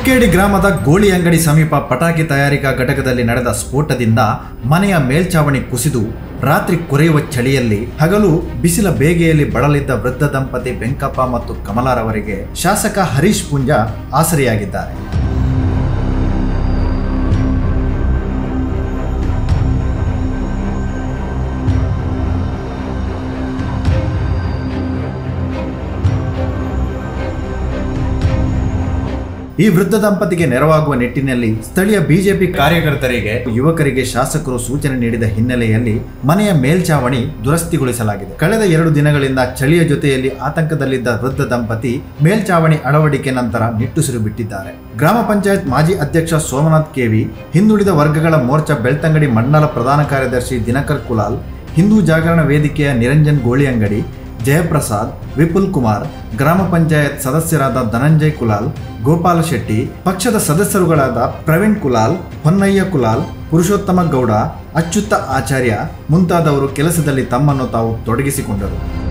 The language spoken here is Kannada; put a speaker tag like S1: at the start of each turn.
S1: ಹುಕ್ಕೇಡಿ ಗ್ರಾಮದ ಗೋಳಿ ಅಂಗಡಿ ಸಮೀಪ ಪಟಾಕಿ ತಯಾರಿಕಾ ಘಟಕದಲ್ಲಿ ನಡೆದ ಸ್ಫೋಟದಿಂದ ಮನೆಯ ಮೇಲ್ಛಾವಣಿ ಕುಸಿದು ರಾತ್ರಿ ಕೊರೆಯುವ ಚಳಿಯಲ್ಲಿ ಹಗಲು ಬಿಸಿಲ ಬೇಗೆಯಲ್ಲಿ ಬಳಲಿದ್ದ ವೃದ್ಧ ದಂಪತಿ ವೆಂಕಪ್ಪ ಮತ್ತು ಕಮಲಾರವರಿಗೆ ಶಾಸಕ ಹರೀಶ್ ಪುಂಜ ಆಸರಿಯಾಗಿದ್ದಾರೆ ಈ ವೃದ್ಧ ದಂಪತಿಗೆ ನೆರವಾಗುವ ನಿಟ್ಟಿನಲ್ಲಿ ಸ್ಥಳೀಯ ಬಿಜೆಪಿ ಕಾರ್ಯಕರ್ತರಿಗೆ ಯುವಕರಿಗೆ ಶಾಸಕರು ಸೂಚನೆ ನೀಡಿದ ಹಿನ್ನೆಲೆಯಲ್ಲಿ ಮನೆಯ ಮೇಲ್ಛಾವಣಿ ದುರಸ್ತಿಗೊಳಿಸಲಾಗಿದೆ ಕಳೆದ ಎರಡು ದಿನಗಳಿಂದ ಚಳಿಯ ಜೊತೆಯಲ್ಲಿ ಆತಂಕದಲ್ಲಿದ್ದ ವೃದ್ಧ ದಂಪತಿ ಮೇಲ್ಛಾವಣಿ ಅಳವಡಿಕೆ ನಂತರ ನಿಟ್ಟುಸಿರು ಬಿಟ್ಟಿದ್ದಾರೆ ಗ್ರಾಮ ಪಂಚಾಯತ್ ಮಾಜಿ ಅಧ್ಯಕ್ಷ ಸೋಮನಾಥ್ ಕೆವಿ ಹಿಂದುಳಿದ ವರ್ಗಗಳ ಮೋರ್ಚಾ ಬೆಳ್ತಂಗಡಿ ಮಂಡಲ ಪ್ರಧಾನ ಕಾರ್ಯದರ್ಶಿ ದಿನಕರ್ ಕುಲಾಲ್ ಹಿಂದೂ ಜಾಗರಣ ವೇದಿಕೆಯ ನಿರಂಜನ್ ಗೋಳಿಯಂಗಡಿ ಜಯಪ್ರಸಾದ್ ವಿಪುಲ್ ಕುಮಾರ್ ಗ್ರಾಮ ಪಂಚಾಯತ್ ಸದಸ್ಯರಾದ ಧನಂಜಯ್ ಕುಲಾಲ್ ಗೋಪಾಲ ಶೆಟ್ಟಿ ಪಕ್ಷದ ಸದಸ್ಯರುಗಳಾದ ಪ್ರವೀಣ್ ಕುಲಾಲ್ ಹೊನ್ನಯ್ಯ ಕುಲಾಲ್ ಪುರುಷೋತ್ತಮ ಗೌಡ ಅಚ್ಯುತ ಆಚಾರ್ಯ ಮುಂತಾದವರು ಕೆಲಸದಲ್ಲಿ ತಮ್ಮನ್ನು ತಾವು ತೊಡಗಿಸಿಕೊಂಡರು